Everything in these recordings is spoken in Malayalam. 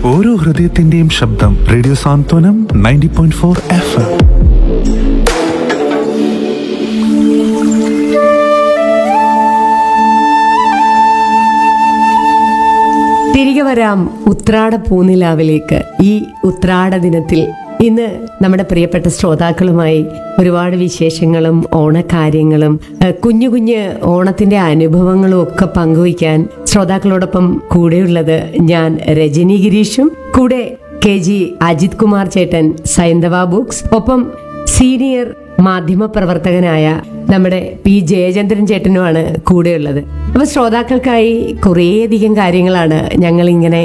ഓരോ ഹൃദയത്തിന്റെയും ശബ്ദം radio Santhwanam ninety point four F M തിരികെ വരാം ഉത്രാട പൂനിലാവിലേക്ക് ഈ ഉത്രാട ദിനത്തിൽ ഇന്ന് നമ്മുടെ പ്രിയപ്പെട്ട ശ്രോതാക്കളുമായി ഒരുപാട് വിശേഷങ്ങളും ഓണക്കാര്യങ്ങളും ഏഹ്, കുഞ്ഞു കുഞ്ഞ് ഓണത്തിന്റെ അനുഭവങ്ങളും ഒക്കെ പങ്കുവയ്ക്കാൻ ശ്രോതാക്കളോടൊപ്പം കൂടെയുള്ളത് ഞാൻ രജനി ഗിരീഷും കൂടെ കെ ജി അജിത് കുമാർ ചേട്ടൻ സൈന്ധവ ബുക്സ് ഒപ്പം സീനിയർ മാധ്യമപ്രവർത്തകനായ നമ്മുടെ പി ജയചന്ദ്രൻ ചേട്ടനുമാണ് കൂടെയുള്ളത് അപ്പൊ ശ്രോതാക്കൾക്കായി കുറേയധികം കാര്യങ്ങളാണ് ഞങ്ങൾ ഇങ്ങനെ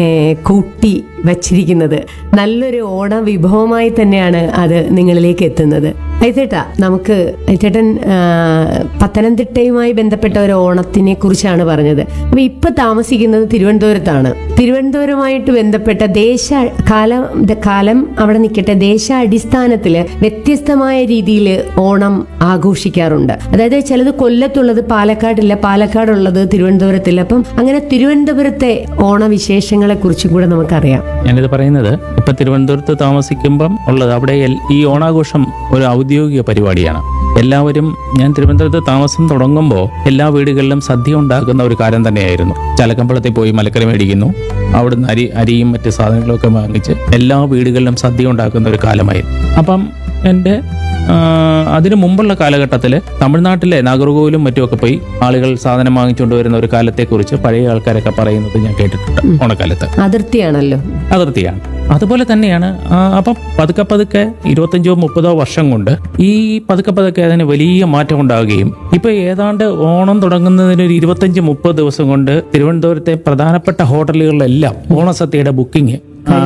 കൂട്ടി വച്ചിരിക്കുന്നത് നല്ലൊരു ഓണ വിഭവമായി തന്നെയാണ് അത് നിങ്ങളിലേക്ക് എത്തുന്നത് ഐത്തേട്ടാ നമുക്ക് ഐത്തേട്ടൻ ആ, പത്തനംതിട്ടയുമായി ബന്ധപ്പെട്ട ഒരു ഓണത്തിനെ കുറിച്ചാണ് പറഞ്ഞത് അപ്പൊ ഇപ്പൊ താമസിക്കുന്നത് തിരുവനന്തപുരത്താണ് തിരുവനന്തപുരമായിട്ട് ബന്ധപ്പെട്ട ദേശ കാലം ദ- കാലം അവിടെ നിൽക്കട്ടെ ദേശാടിസ്ഥാനത്തില് വ്യത്യസ്തമായ രീതിയിൽ ഓണം ആഘോഷിക്കാറുണ്ട് അതായത് ചിലത് കൊല്ലത്തുള്ളത് പാലക്കാടില്ല പാലക്കാടുള്ളത് തിരുവനന്തപുരത്തില്ല അപ്പം അങ്ങനെ തിരുവനന്തപുരത്തെ ഓണവിശേഷങ്ങളെ കുറിച്ചും കൂടെ നമുക്കറിയാം ഞാനിത് പറയുന്നത് ഇപ്പൊ തിരുവനന്തപുരത്ത് താമസിക്കുമ്പം ഉള്ളത് അവിടെ എൽ- ഈ ഓണാഘോഷം ഒരു ഔദ്യോഗിക പരിപാടിയാണ് എല്ലാവരും ഞാൻ തിരുവനന്തപുരത്ത് താമസം തുടങ്ങുമ്പോൾ എല്ലാ വീടുകളിലും സദ്യ ഉണ്ടാക്കുന്ന ഒരു കാലം തന്നെയായിരുന്നു ചലക്കമ്പളത്തിൽ പോയി മലക്കറി മേടിക്കുന്നു അവിടുന്ന് അരി അരിയും മറ്റ് സാധനങ്ങളും ഒക്കെ വാങ്ങിച്ച് എല്ലാ വീടുകളിലും സദ്യ ഉണ്ടാക്കുന്ന ഒരു കാലമായിരുന്നു അപ്പം എൻ്റെ ആ, അതിനു മുമ്പുള്ള കാലഘട്ടത്തിൽ തമിഴ്നാട്ടിലെ നാഗർകോവിലും മറ്റുമൊക്കെ പോയി ആളുകൾ സാധനം വാങ്ങിച്ചുകൊണ്ട് വരുന്ന ഒരു കാലത്തെക്കുറിച്ച് പഴയ ആൾക്കാരൊക്കെ പറയുന്നത് ഞാൻ കേട്ടിട്ടുണ്ട് ഓണക്കാലത്ത് അതിർത്തിയാണല്ലോ അതിർത്തിയാണ് അതുപോലെ തന്നെയാണ് ആ, അപ്പം പതുക്കെ പതുക്കെ ഇരുപത്തഞ്ചോ മുപ്പതോ വർഷം കൊണ്ട് ഈ പതുക്കെ പതുക്കെ അതിന് വലിയ മാറ്റം ഉണ്ടാവുകയും ഇപ്പൊ ഏതാണ്ട് ഓണം തുടങ്ങുന്നതിന് ഒരു ഇരുപത്തഞ്ച് മുപ്പത് ദിവസം കൊണ്ട് തിരുവനന്തപുരത്തെ പ്രധാനപ്പെട്ട ഹോട്ടലുകളിലെല്ലാം ഓണസദ്യയുടെ ബുക്കിംഗ്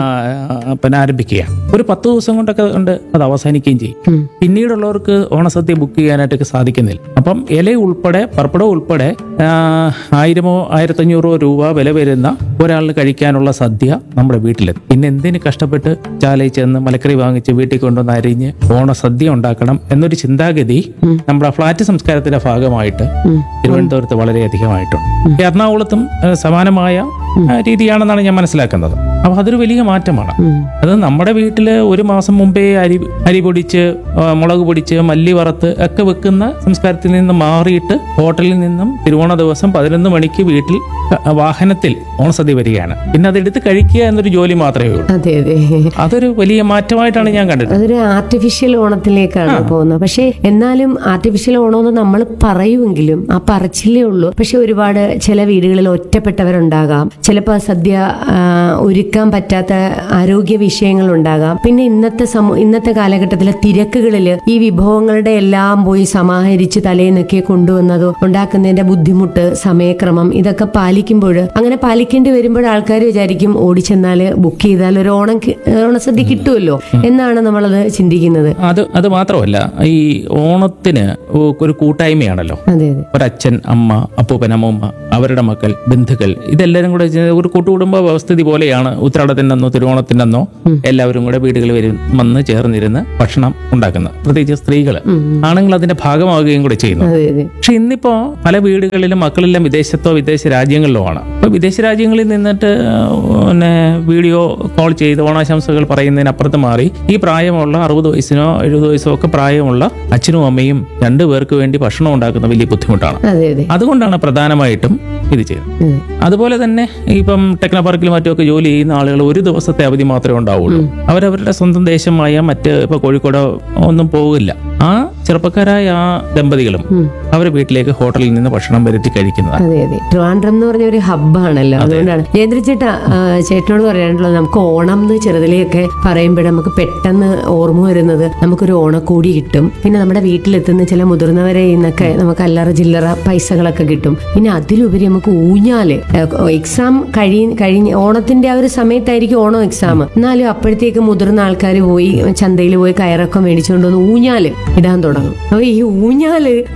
പിന്നെ ആരംഭിക്കുകയാണ് ഒരു പത്ത് ദിവസം കൊണ്ടൊക്കെ കൊണ്ട് അത് അവസാനിക്കുകയും ചെയ്യും പിന്നീടുള്ളവർക്ക് ഓണസദ്യ ബുക്ക് ചെയ്യാനായിട്ടൊക്കെ സാധിക്കുന്നില്ല അപ്പം ഇല ഉൾപ്പെടെ പർപ്പടം ഉൾപ്പെടെ ആ, ആയിരമോ ആയിരത്തഞ്ഞൂറോ രൂപ വില വരുന്ന ഒരാളിന് കഴിക്കാനുള്ള സദ്യ നമ്മുടെ വീട്ടിലെത്തും പിന്നെ എന്തിന് കഷ്ടപ്പെട്ട് ചാലയിൽ ചെന്ന് മലക്കറി വാങ്ങിച്ച് വീട്ടിൽ കൊണ്ടുവന്ന് അരിഞ്ഞ് ഓണസദ്യ ഉണ്ടാക്കണം എന്നൊരു ചിന്താഗതി നമ്മുടെ ഫ്ലാറ്റ് സംസ്കാരത്തിന്റെ ഭാഗമായിട്ട് തിരുവനന്തപുരത്ത് വളരെയധികമായിട്ടുണ്ട് എറണാകുളത്തും ആ, സമാനമായ ആ, രീതിയാണെന്നാണ് ഞാൻ മനസ്സിലാക്കുന്നത് അപ്പൊ അതൊരു വലിയ മാറ്റമാണ് അത് നമ്മുടെ വീട്ടില് ഒരു മാസം മുമ്പേ അരി അരി പൊടിച്ച് ആ, മുളക് പൊടിച്ച് മല്ലി വറുത്ത് ഒക്കെ വെക്കുന്ന സംസ്കാരത്തിൽ നിന്ന് മാറിയിട്ട് ഹോട്ടലിൽ നിന്നും തിരുവോണ ദിവസം പതിനൊന്ന് മണിക്ക് വീട്ടിൽ ആ, വാഹനത്തിൽ ഓണസദ്യ വരികയാണ് പിന്നെ അതെടുത്ത് കഴിക്കുക എന്നൊരു ജോലി മാത്രമേ ഉള്ളൂ അതെ അതെ അതൊരു വലിയ മാറ്റമായിട്ടാണ് ഞാൻ കണ്ടത് അതൊരു ആർട്ടിഫിഷ്യൽ ഓണത്തിലേക്കാണ് പോകുന്നത് പക്ഷെ എന്നാലും ആർട്ടിഫിഷ്യൽ ഓണമെന്ന് നമ്മൾ പറയുമെങ്കിലും ആ പറച്ചിലേ ഉള്ളൂ പക്ഷെ ഒരുപാട് ചില വീടുകളിൽ ഒറ്റപ്പെട്ടവരുണ്ടാകാം ചിലപ്പോൾ സദ്യ ആ, ഒരുക്കാൻ പറ്റാത്ത ആരോഗ്യ വിഷയങ്ങൾ ഉണ്ടാകാം പിന്നെ ഇന്നത്തെ സമൂ ഇന്നത്തെ കാലഘട്ടത്തിലെ തിരക്കുകളിൽ ഈ വിഭവങ്ങളുടെ എല്ലാം പോയി സമാഹരിച്ച് തലേന്നൊക്കെ കൊണ്ടുവന്നതോ ഉണ്ടാക്കുന്നതിന്റെ ബുദ്ധിമുട്ട് സമയക്രമം ഇതൊക്കെ പാലിക്കുമ്പോൾ അങ്ങനെ പാലിക്കേണ്ടി വരുമ്പോൾ ആൾക്കാർ വിചാരിക്കും ഓടിച്ചെന്നാൽ ബുക്ക് ചെയ്താൽ ഒരു ഓണം കി- ഓണസദ്യ കിട്ടുമല്ലോ എന്നാണ് നമ്മളത് ചിന്തിക്കുന്നത് അത് അത് മാത്രമല്ല ഈ ഓണത്തിന് ഒരു കൂട്ടായ്മയാണല്ലോ അതെ അതെ ഒരച്ഛൻ അമ്മ അപ്പൂപ്പൻ അമ്മൂമ്മ അവരുടെ മക്കൾ ബന്ധുക്കൾ ഇതെല്ലാവരും കൂടെ ചേ- ഒരു കൂട്ടുകുടുംബ വ്യവസ്ഥിതി പോലെയാണ് ഉത്രാടത്തിനന്നോ തിരുവോണത്തിനന്നോ എല്ലാവരും കൂടെ വീടുകളിൽ വരും വന്ന് ചേർന്നിരുന്ന് ഭക്ഷണം ഉണ്ടാക്കുന്നത് പ്രത്യേകിച്ച് സ്ത്രീകൾ ആണുങ്ങൾ അതിന്റെ ഭാഗമാവുകയും കൂടെ ചെയ്യുന്നു അതെ അതെ പക്ഷെ ഇന്നിപ്പോ പല വീടുകളിലും മക്കളെല്ലാം വിദേശത്തോ വിദേശ രാജ്യങ്ങളിലോ ആണ് അപ്പൊ വിദേശ രാജ്യങ്ങളിൽ നിന്നിട്ട് പിന്നെ വീഡിയോ കോൾ ചെയ്ത് ഓണാശംസകൾ പറയുന്നതിനപ്പുറത്ത് മാറി ഈ പ്രായമുള്ള അറുപത് വയസ്സിനോ എഴുപത് വയസ്സോ ഒക്കെ പ്രായമുള്ള അച്ഛനും അമ്മയും രണ്ടു പേർക്ക് വേണ്ടി ഭക്ഷണം ഉണ്ടാക്കുന്ന വലിയ ബുദ്ധിമുട്ടാണ് അതെ അതെ അതുകൊണ്ടാണ് പ്രധാനമായിട്ടും ഇത് ചെയ്യുന്നത് അതെ. അതുപോലെ തന്നെ ഇപ്പം ടെക്നോ പാർക്കിലും മറ്റുമൊക്കെ ജോലി ചെയ്യുന്ന ആളുകൾ ഒരു ദിവസത്തെ അവധി മാത്രമേ ഉണ്ടാവുള്ളൂ അവരവരുടെ സ്വന്തം ദേശമായ മറ്റ് ഇപ്പൊ കോഴിക്കോടോ ഒന്നും പോകില്ല ആ ചെറുപ്പക്കാരായ ആ ദമ്പതികളും അവരുടെ വീട്ടിലേക്ക് ഹോട്ടലിൽ നിന്ന് ഭക്ഷണം വരുത്തി കഴിക്കുന്നതാണ് അതെ അതെ ട്രിവാൻഡ്രം എന്ന് പറഞ്ഞ ഒരു ഹബ്ബാണല്ലോ അതുകൊണ്ടാണ് ജയന്ദ്ര ചേട്ടാ ആ, ചേട്ടനോട് പറയാനുള്ളത് നമുക്ക് ഓണം എന്ന് ചെറുതിലെയൊക്കെ പറയുമ്പോൾ നമുക്ക് പെട്ടെന്ന് ഓർമ്മ വരുന്നത് നമുക്കൊരു ഓണക്കൂടി കിട്ടും പിന്നെ നമ്മുടെ വീട്ടിലെത്തുന്ന ചില മുതിർന്നവരെ നിന്നൊക്കെ നമുക്ക് അല്ലറ ചില്ലറ പൈസകളൊക്കെ കിട്ടും പിന്നെ അതിലുപരി നമുക്ക് ഊഞ്ഞാല് എക്സാം കഴി കഴിഞ്ഞ് ഓണത്തിന്റെ ആ ഒരു സമയത്തായിരിക്കും ഓണം എക്സാം എന്നാലും അപ്പോഴത്തേക്ക് മുതിർന്ന ആൾക്കാർ പോയി ചന്തയിൽ പോയി കയറൊക്കെ മേടിച്ചുകൊണ്ട് വന്ന് ഊഞ്ഞാല് ഇടാൻ തുടങ്ങും അപ്പൊ ഈ ഊഞ്ഞാല് നമ്മുടെ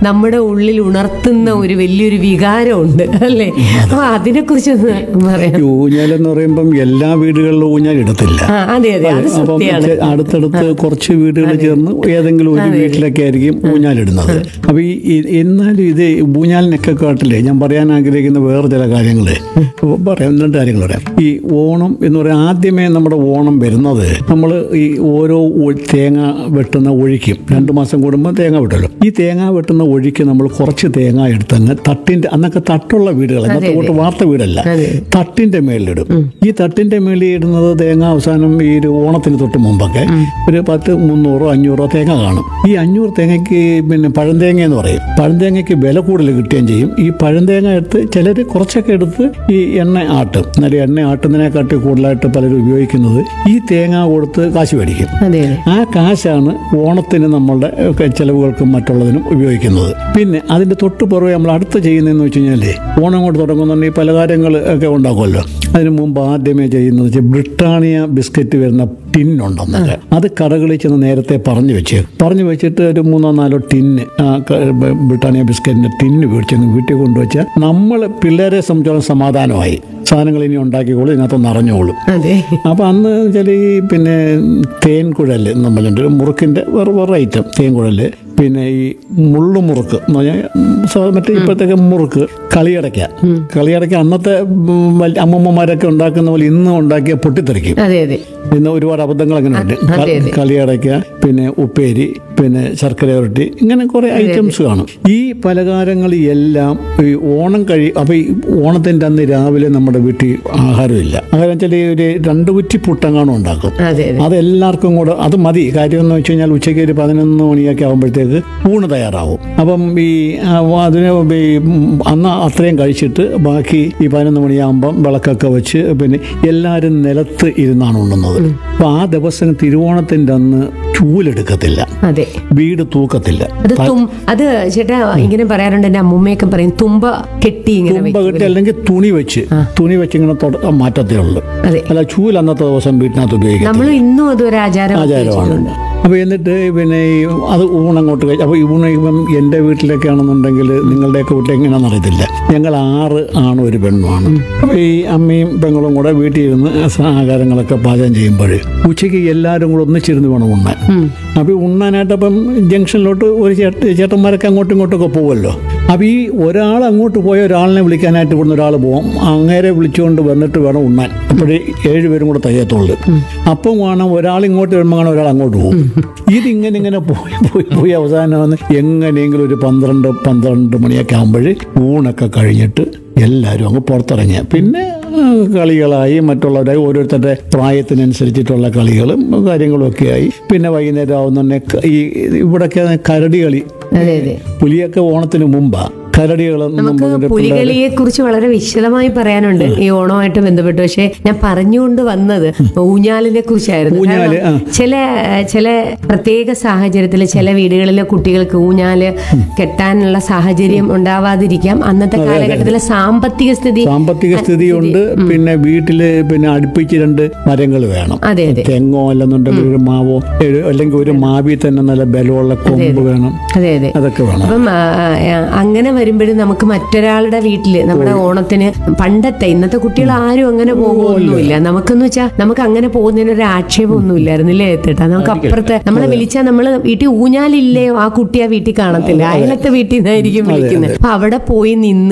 ഉള്ളിൽ ഉണർത്തുന്ന ഒരു വലിയൊരു വികാരമുണ്ട് അല്ലേ അപ്പൊ അതിനെ കുറിച്ചൊന്ന് പറയാം ഈ ഊഞ്ഞാലെന്ന് പറയുമ്പം എല്ലാ വീടുകളിലും ഊഞ്ഞാൽ ഇടത്തില്ല ആ അതെ അതെ അത് അപ്പം സത്യമാണ് ചെ- അടുത്തടുത്ത് കുറച്ച് വീടുകൾ ചേർന്ന് ഏതെങ്കിലും ഒരു വീട്ടിലൊക്കെ ആയിരിക്കും ഊഞ്ഞാലിടുന്നത് അപ്പൊ ഈ ഈ- എന്നാലും ഇത് ഊഞ്ഞാലിനൊക്കെ കാട്ടില്ലേ ഞാൻ പറയാൻ ആഗ്രഹിക്കുന്ന വേറെ ചില കാര്യങ്ങൾ പറയാം രണ്ട് കാര്യങ്ങൾ പറയാം ഈ ഓണം എന്ന് പറയാൻ ആദ്യമേ നമ്മുടെ ഓണം വരുന്നത് നമ്മൾ ഈ ഓരോ ഒ- തേങ്ങ വെട്ടുന്ന ഒഴിക്കും രണ്ട് മാസം കൂടുമ്പോൾ തേങ്ങ വെട്ടുമല്ലോ ഈ തേങ്ങ വെട്ടുന്ന ഒഴിക്ക് നമ്മൾ കുറച്ച് തേങ്ങ എടുത്തങ്ങ് തട്ടിന്റെ അന്നൊക്കെ തട്ടുള്ള വീടുകൾ അന്നത്തെ കൂട്ട് വാർത്ത വീടല്ല അതെ. തട്ടിന്റെ മേളിലിടും ഈ തട്ടിന്റെ മേളിൽ ഇടുന്നത് തേങ്ങ അവസാനം ഈ ഒരു ഓണത്തിന് തൊട്ട് മുമ്പൊക്കെ ഒരു പത്ത് മുന്നൂറോ അഞ്ഞൂറോ തേങ്ങ കാണും ഈ അഞ്ഞൂറ് തേങ്ങയ്ക്ക് പിന്നെ പഴന്തേങ്ങ എന്ന് പറയും പഴന്തേങ്ങയ്ക്ക് വില കൂടുതൽ കിട്ടുകയും ചെയ്യും ഈ പഴന്തേങ്ങ എടുത്ത് ചിലർ കുറച്ചൊക്കെ എടുത്ത് ഈ എണ്ണ ആട്ടും എന്നാലും എണ്ണ ആട്ടുന്നതിനെക്കാട്ടി കൂടുതലായിട്ട് പലരും ഉപയോഗിക്കുന്നത് ഈ തേങ്ങ കൊടുത്ത് കാശ് മേടിക്കും അതെ അതെ ആ കാശാണ് ഓണത്തിന് നമ്മളുടെ ഒക്കെ ചെലവുകൾക്കും മറ്റുള്ളതിനും ഉപയോഗിക്കുന്നത് പിന്നെ അതിന്റെ തൊട്ട് പുറമെ നമ്മൾ അടുത്ത് ചെയ്യുന്നതെന്ന് വെച്ച് കഴിഞ്ഞാൽ ഓണം കൊണ്ട് തുടങ്ങുന്നുണ്ടെങ്കിൽ പലഹാരങ്ങൾ ഒക്കെ ഉണ്ടാക്കുമല്ലോ അതിന് മുമ്പ് ആദ്യമേ ചെയ്യുന്നത് വെച്ചാൽ ബ്രിട്ടാനിയ ബിസ്ക്കറ്റ് വരുന്ന ടിന്നുണ്ടെന്നത് അത് കടകളിൽ ചെന്ന് നേരത്തെ പറഞ്ഞു വെച്ച് പറഞ്ഞു വെച്ചിട്ട് ഒരു മൂന്നോ നാലോ ടിന്ന് ആ ക- ബ- ബ്രിട്ടാനിയ ബിസ്ക്കറ്റിന്റെ ടിന്ന് മേടിച്ചങ്ങ് വീട്ടിൽ കൊണ്ടുവച്ചാൽ നമ്മൾ പിള്ളേരെ സംബന്ധിച്ചോളം സമാധാനമായി സാധനങ്ങൾ ഇനി ഉണ്ടാക്കിക്കോളും ഇതിനകത്ത് നിറഞ്ഞോളും അതെ അപ്പം അന്ന് വെച്ചാൽ ഈ പിന്നെ തേൻ കുഴൽ നമ്മളുണ്ട് മുറുക്കിൻ്റെ വേറെ വേറെ ഐറ്റം തേൻ കുഴൽ പിന്നെ ഈ മുള്ളു മുറുക്ക് എന്ന് പറഞ്ഞാൽ സാ- മറ്റേ ഇപ്പോഴത്തേക്ക് മുറുക്ക് കളിയടയ്ക്ക കളിയടയ്ക്ക അന്നത്തെ ഉം, വലിയ അമ്മമ്മമാരൊക്കെ ഉണ്ടാക്കുന്ന പോലെ ഇന്ന് ഉണ്ടാക്കിയ പൊട്ടിത്തെറിക്കും അതെ അതെ ഇന്ന് ഒരുപാട് അബദ്ധങ്ങൾ അങ്ങനെ ഉണ്ട് അതെ, അതെ. കളിയടയ്ക്ക പിന്നെ ഉപ്പേരി പിന്നെ ശർക്കര ഉരുട്ടി ഇങ്ങനെ കുറെ ഐറ്റംസ് കാണും ഈ പലഹാരങ്ങൾ എല്ലാം ഈ ഓണം കഴി അപ്പൊ ഈ ഓണത്തിന്റെ അന്ന് രാവിലെ നമ്മുടെ വീട്ടിൽ ആഹാരമില്ല ആഹാരം വെച്ചാൽ ഈ ഒരു രണ്ട് കുറ്റി പുട്ടങ്ങാണം ഉണ്ടാക്കും അതെ അതെ അത് എല്ലാവർക്കും കൂടെ അത് മതി കാര്യം എന്ന് വെച്ച് കഴിഞ്ഞാൽ ഉച്ചയ്ക്ക് ഒരു പതിനൊന്ന് മണിയൊക്കെ ആകുമ്പോഴത്തേക്ക് ഊണ് തയ്യാറാവും അപ്പം ഈ ആ, അതിന് ഈ ഉം, അന്ന് അത്രയും കഴിച്ചിട്ട് ബാക്കി ഈ പതിനൊന്ന് മണിയാകുമ്പം വിളക്കൊക്കെ വെച്ച് പിന്നെ എല്ലാവരും നിലത്ത് ഇരുന്നാണ് ഉണ്ണുന്നത് അപ്പം ആ ദിവസം തിരുവോണത്തിൻ്റെ അന്ന് ചൂലെടുക്കത്തില്ല അതെ വീട് തൂക്കത്തില്ല അത് തും അത് ചേട്ടാ ഇങ്ങനെ പറയാറുണ്ട് എന്റെ അമ്മൂമ്മയൊക്കെ പറയും തുമ്പ കെട്ടി ഇങ്ങനെ തുമ്പ വെക്കും. കെട്ടി അല്ലെങ്കിൽ തുണി വെച്ച് തുണി വെച്ച് ഇങ്ങനെ തൊട മാറ്റത്തേ ഉള്ളൂ അതെ അല്ല ചൂൽ അന്നത്തെ ദിവസം വീട്ടിനകത്ത് ഉപയോഗിക്കാം നമ്മൾ ഇന്നും അതൊരു ആചാരം ആചാരമാണ് അപ്പോൾ എന്നിട്ട് പിന്നെ ഈ അത് ഊണങ്ങോട്ട് കഴിച്ചു അപ്പോൾ ഈ ഊണ് ഇപ്പം എൻ്റെ വീട്ടിലൊക്കെ ആണെന്നുണ്ടെങ്കിൽ നിങ്ങളുടെയൊക്കെ വീട്ടിൽ എങ്ങനെയാണെന്ന് അറിയത്തില്ല ഞങ്ങൾ ആറ് ആണും ഒരു പെണ്ണുമാണ് അപ്പോൾ ഈ അമ്മയും പെങ്ങളും കൂടെ വീട്ടിൽ ഇരുന്ന് ആഹാരങ്ങളൊക്കെ പാചകം ചെയ്യുമ്പോൾ ഉച്ചയ്ക്ക് എല്ലാവരും കൂടെ ഒന്നിച്ചിരുന്ന് വേണം ഉണ്ണാൻ അപ്പോൾ ഈ ഉണ്ണാനായിട്ട് അപ്പം ജംഗ്ഷനിലോട്ട് ഒരു ചേട്ട ചേട്ടന്മാരൊക്കെ അങ്ങോട്ടും ഇങ്ങോട്ടൊക്കെ പോകുമല്ലോ അപ്പോൾ ഈ ഒരാൾ അങ്ങോട്ട് പോയ ഒരാളിനെ വിളിക്കാനായിട്ട് ഇവിടുന്ന് ഒരാൾ പോകും അങ്ങേരെ വിളിച്ചുകൊണ്ട് വന്നിട്ട് വേണം ഉണ്ണാൻ അപ്പോഴേ ഏഴുപേരും കൂടെ തയ്യത്തുള്ളൂ അപ്പം വേണം ഒരാൾ ഇങ്ങോട്ട് വരുമ്പോൾ കാണാൻ ഒരാൾ അങ്ങോട്ട് പോകും ഇതിങ്ങനെ ഇങ്ങനെ പോയി പോയി പോയി അവസാനം വന്ന് എങ്ങനെയെങ്കിലും ഒരു പന്ത്രണ്ട് പന്ത്രണ്ട് മണിയൊക്കെ ആകുമ്പോൾ ഊണൊക്കെ കഴിഞ്ഞിട്ട് എല്ലാവരും അങ്ങ് പുറത്തിറങ്ങിയ പിന്നെ ആ, കളികളായി മറ്റുള്ളവരായി ഓരോരുത്തരുടെ പ്രായത്തിനനുസരിച്ചിട്ടുള്ള കളികളും കാര്യങ്ങളും ഒക്കെ ആയി പിന്നെ വൈകുന്നേരം ആവുന്നുണ്ടെ ഈ ഇവിടൊക്കെ കരടി കളി അതെ അതെ പുലിയൊക്കെ ഓണത്തിന് മുമ്പാ കരടികളെന്നും നമുക്ക് പറഞ്ഞിട്ട് പുലികളിയെ കുറിച്ച് വളരെ വിശദമായി പറയാനുണ്ട് ഈ ഓണമായിട്ട് ബന്ധപ്പെട്ട് പക്ഷെ ഞാൻ പറഞ്ഞുകൊണ്ട് വന്നത് ഊഞ്ഞാലിനെ കുറിച്ചായിരുന്നു ഊഞ്ഞാല്, കാരണം ചില ചില പ്രത്യേക സാഹചര്യത്തിൽ ചില വീടുകളിലെ കുട്ടികൾക്ക് ഊഞ്ഞാല് കെട്ടാനുള്ള സാഹചര്യം ഉണ്ടാവാതിരിക്കാം അന്നത്തെ കാലഘട്ടത്തിലെ സാമ്പത്തിക സ്ഥിതി സാമ്പത്തിക സ്ഥിതിയുണ്ട് പിന്നെ വീട്ടില് പിന്നെ അടുപ്പിച്ച് രണ്ട് മരങ്ങൾ വേണം അതെ അതെ തെങ്ങോ അല്ലെന്നുണ്ടെങ്കിൽ ഒരു മാവോ ഒരു- അല്ലെങ്കിൽ ഒരു മാവി തന്നെ നല്ല ബലമുള്ള കൊമ്പ് വേണം അതെ അതെ അതൊക്കെ വേണം അപ്പം ആ, ആ, അങ്ങനെ വരുമ്പോഴും നമുക്ക് മറ്റൊരാളുടെ വീട്ടില് നമ്മുടെ ഓണത്തിന് പണ്ടത്തെ ഇന്നത്തെ കുട്ടികൾ ആരും അങ്ങനെ പോകുമൊന്നുമില്ല നമുക്കെന്ന് വെച്ചാൽ നമുക്ക് അങ്ങനെ പോകുന്നതിന് ഒരു ആക്ഷേപം ഒന്നും ഇല്ലായിരുന്നില്ലേ എത്തിട്ടാ നമുക്ക് അപ്പുറത്തെ നമ്മളെ വിളിച്ചാൽ നമ്മള് വീട്ടിൽ ഊഞ്ഞാലില്ലയോ ആ കുട്ടി ആ വീട്ടിൽ കാണത്തില്ല അയലത്തെ വീട്ടിൽ നിന്നായിരിക്കും വിളിക്കുന്നത് അപ്പൊ അവിടെ പോയി നിന്ന്